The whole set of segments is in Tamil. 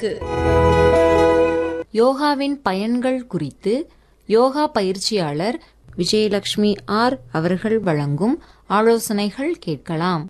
ஐந்துக்கு யோகாவின் பயன்கள் குறித்து யோகா பயிற்சியாளர் விஜயலட்சுமி ஆர் அவர்கள் வழங்கும் ஆலோசனைகள் கேட்கலாம்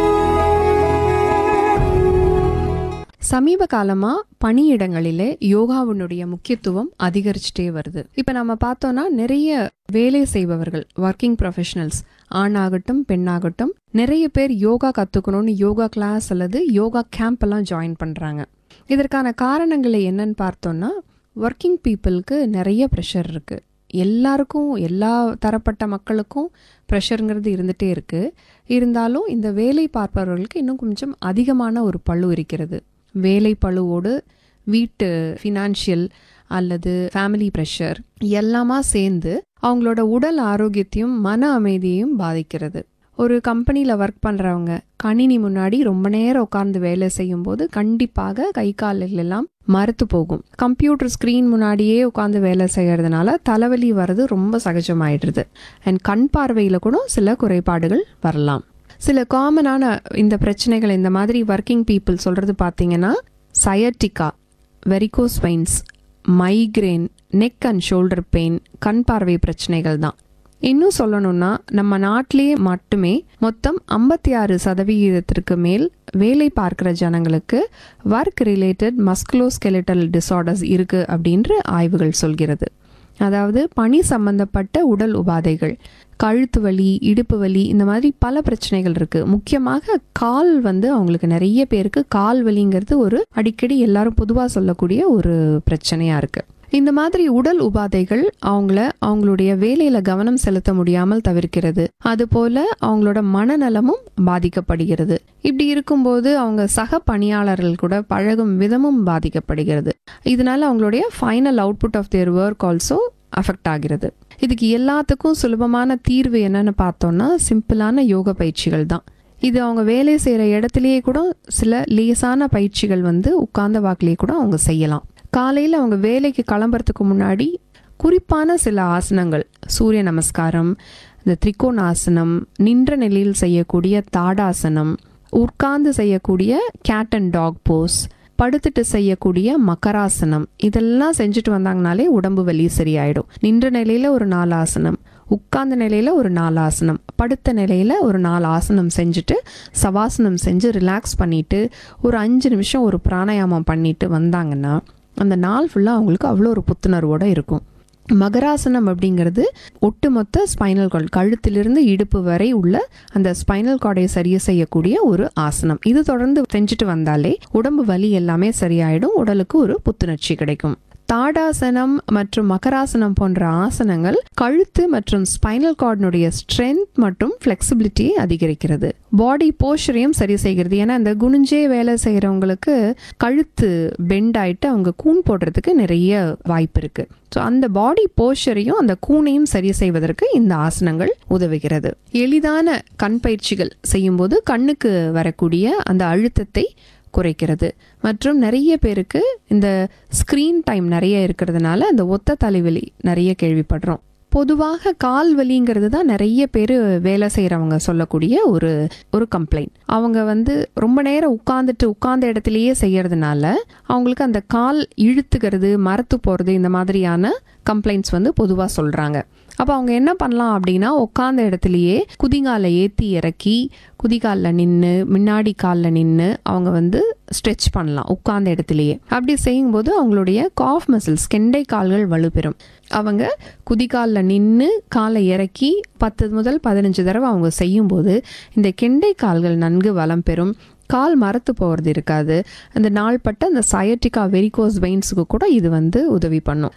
சமீப காலமா பணியிடங்களிலே யோகாவினுடைய முக்கியத்துவம் அதிகரிச்சுட்டே வருது இப்ப நம்ம பார்த்தோம்னா நிறைய வேலை செய்பவர்கள் ஒர்க்கிங் ப்ரொஃபஷனல்ஸ் ஆணாகட்டும் பெண்ணாகட்டும் நிறைய பேர் யோகா கத்துக்கணும்னு யோகா கிளாஸ் அல்லது யோகா கேம்ப் எல்லாம் ஜாயின் பண்றாங்க இதற்கான காரணங்களை என்னன்னு பார்த்தோம்னா ஒர்க்கிங் பீப்புளுக்கு நிறைய ப்ரெஷர் இருக்கு எல்லாருக்கும் எல்லா தரப்பட்ட மக்களுக்கும் ப்ரெஷருங்கிறது இருந்துகிட்டே இருக்கு இருந்தாலும் இந்த வேலை பார்ப்பவர்களுக்கு இன்னும் கொஞ்சம் அதிகமான ஒரு பளு இருக்கிறது வேலை பளுவோடு வீட்டு ஃபினான்ஷியல் அல்லது ஃபேமிலி ப்ரெஷர் எல்லாமா சேர்ந்து அவங்களோட உடல் ஆரோக்கியத்தையும் மன அமைதியையும் பாதிக்கிறது ஒரு கம்பெனியில் ஒர்க் பண்ணுறவங்க கணினி முன்னாடி ரொம்ப நேரம் உட்கார்ந்து வேலை செய்யும்போது கண்டிப்பாக கை கால்கள் எல்லாம் மறுத்து போகும் கம்ப்யூட்டர் ஸ்க்ரீன் முன்னாடியே உட்காந்து வேலை செய்யறதுனால தலைவலி வர்றது ரொம்ப சகஜமாயிடுது அண்ட் கண் பார்வையில் கூட சில குறைபாடுகள் வரலாம் சில காமனான இந்த பிரச்சனைகள் இந்த மாதிரி ஒர்க்கிங் பீப்புள் சொல்றது பார்த்தீங்கன்னா sciatica varicose veins migraine neck and shoulder pain கண் பார்வை பிரச்சனைகள் தான் இன்னும் சொல்லணும்னா நம்ம நாட்டிலேயே மட்டுமே மொத்தம் ஐம்பத்தி ஆறு சதவிகிதத்திற்கு மேல் வேலை பார்க்குற ஜனங்களுக்கு ஒர்க் ரிலேட்டட் மஸ்குலோஸ்கெலிட்டல் டிசார்டர்ஸ் இருக்கு அப்படின்ற ஆய்வுகள் சொல்கிறது அதாவது பணி சம்பந்தப்பட்ட உடல் உபாதைகள் கழுத்து வலி இடுப்பு வலி இந்த மாதிரி பல பிரச்சனைகள் இருக்கு முக்கியமாக கால் வந்து அவங்களுக்கு நிறைய பேருக்கு கால் வலிங்கிறது ஒரு அடிக்கடி எல்லாரும் பொதுவாக சொல்லக்கூடிய ஒரு பிரச்சனையா இருக்கு இந்த மாதிரி உடல் உபாதைகள் அவங்கள அவங்களுடைய வேலையில கவனம் செலுத்த முடியாமல் தவிர்க்கிறது அதுபோல அவங்களோட மனநலமும் பாதிக்கப்படுகிறது இப்படி இருக்கும்போது அவங்க சக பணியாளர்கள் கூட பழகும் விதமும் பாதிக்கப்படுகிறது இதனால அவங்களுடைய final output of their work also affect ஆகிறது இதுக்கு எல்லாத்துக்கும் சுலபமான தீர்வு என்னன்னு பார்த்தோம்னா சிம்பிளான யோக பயிற்சிகள் தான் இது அவங்க வேலை செய்கிற இடத்துலயே கூட சில லேசான பயிற்சிகள் வந்து உட்கார்ந்த வாக்கிலேயே கூட அவங்க செய்யலாம் காலையில் அவங்க வேலைக்கு கிளம்புறதுக்கு முன்னாடி குறிப்பான சில ஆசனங்கள் சூரிய நமஸ்காரம் இந்த திரிகோணாசனம் நின்ற நிலையில் செய்யக்கூடிய தாடாசனம் உட்கார்ந்து செய்யக்கூடிய கேட் அண்ட் டாக் போஸ் படுத்துட்டு செய்யக்கூடிய மக்கராசனம் இதெல்லாம் செஞ்சுட்டு வந்தாங்கனாலே உடம்பு வலி சரியாயிடும் நின்ற நிலையில ஒரு நாலு ஆசனம் உட்கார்ந்த நிலையில ஒரு நாலு ஆசனம் படுத்த நிலையில ஒரு நாலு ஆசனம் செஞ்சுட்டு சவாசனம் செஞ்சு ரிலாக்ஸ் பண்ணிட்டு ஒரு அஞ்சு நிமிஷம் ஒரு பிராணாயாமம் பண்ணிட்டு வந்தாங்கன்னா அந்த நாள் ஃபுல்லாக அவங்களுக்கு அவ்வளோ ஒரு புத்துணர்வோட இருக்கும் மகராசனம் அப்படிங்கிறது ஒட்டுமொத்த ஸ்பைனல் கார்டு கழுத்திலிருந்து இடுப்பு வரை உள்ள அந்த ஸ்பைனல் கார்டை சரி செய்யக்கூடிய ஒரு ஆசனம் இது தொடர்ந்து செஞ்சுட்டு வந்தாலே உடம்பு வலி எல்லாமே சரியாயிடும் உடலுக்கு ஒரு புத்துணர்ச்சி கிடைக்கும் தாடாசனம் மற்றும் மகராசனம் போன்ற ஆசனங்கள் கழுத்து மற்றும் ஸ்பைனல் கார்டினுடைய ஸ்ட்ரென்த் மற்றும் ஃப்ளெக்சிபிலிட்டியை அதிகரிக்கிறது பாடி போஸ்டரையும் சரி செய்கிறது ஏன்னா இந்த குனிஞ்சே வேலை செய்கிறவங்களுக்கு கழுத்து பெண்ட் ஆயிட்டு அவங்க கூன் போடுறதுக்கு நிறைய வாய்ப்பு இருக்கு ஸோ அந்த பாடி போஸ்டரையும் அந்த கூனையும் சரி செய்வதற்கு இந்த ஆசனங்கள் உதவுகிறது எளிதான கண் பயிற்சிகள் செய்யும்போது கண்ணுக்கு வரக்கூடிய அந்த அழுத்தத்தை குறைக்கிறது மற்றும் நிறைய பேருக்கு இந்த ஸ்க்ரீன் டைம் நிறைய இருக்கிறதுனால அந்த ஒத்த தலைவலி நிறைய கேள்விப்படுறோம் பொதுவாக கால் வலிங்கிறது தான் நிறைய பேர் வேலை செய்கிறவங்க சொல்லக்கூடிய ஒரு ஒரு கம்ப்ளைண்ட் அவங்க வந்து ரொம்ப நேரம் உட்காந்துட்டு உட்கார்ந்த இடத்துலையே செய்யறதுனால அவங்களுக்கு அந்த கால் இழுத்துக்கிறது மரத்து போகிறது இந்த மாதிரியான கம்ப்ளைண்ட்ஸ் வந்து பொதுவாக சொல்கிறாங்க அப்போ அவங்க என்ன பண்ணலாம் அப்படின்னா உட்காந்த இடத்துலையே குதிகால ஏற்றி இறக்கி குதிகாலில் நின்று முன்னாடி காலில் நின்று அவங்க வந்து ஸ்ட்ரெச் பண்ணலாம் உட்கார்ந்த இடத்துலையே அப்படி செய்யும்போது அவங்களுடைய காஃப் மசில்ஸ் கெண்டை கால்கள் வலுப்பெறும் அவங்க குதிகாலில் நின்று காலை இறக்கி பத்து முதல் பதினஞ்சு தடவை அவங்க செய்யும்போது இந்த கெண்டை கால்கள் நன்கு வளம் பெறும் கால் மரத்து போகிறது இருக்காது அந்த நாள்பட்ட அந்த சயட்டிகா வெரிகோஸ் வெயின்ஸுக்கு கூட இது வந்து உதவி பண்ணும்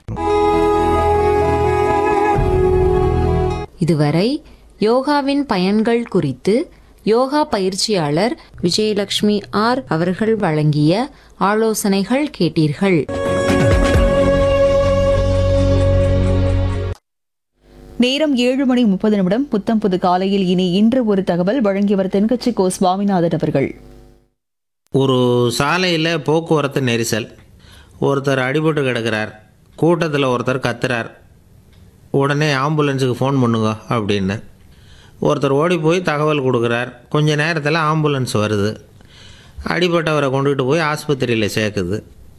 இதுவரை யோகாவின் பயன்கள் குறித்து யோகா பயிற்சியாளர் விஜயலட்சுமி ஆர் அவர்கள் வழங்கிய ஆலோசனைகள் கேட்டீர்கள் நேரம் ஏழு மணி முப்பது நிமிடம் புத்தம் புது காலையில் இனி இன்று ஒரு தகவல் வழங்கியவர் தென்கட்சி கோ சுவாமிநாதன் அவர்கள் ஒரு சாலையில் போக்குவரத்து நெரிசல் ஒருத்தர் அடிபட்டு கிடக்கிறார் கூட்டத்தில் ஒருத்தர் கத்துறார் உடனே ஆம்புலன்ஸுக்கு ஃபோன் பண்ணுங்க அப்படின்னு ஒருத்தர் ஓடி போய் தகவல் கொடுக்குறார் கொஞ்ச நேரத்தில் ஆம்புலன்ஸ் வருது அடிபட்டவரை கொண்டுகிட்டு போய் ஆஸ்பத்திரியில் சேர்க்குது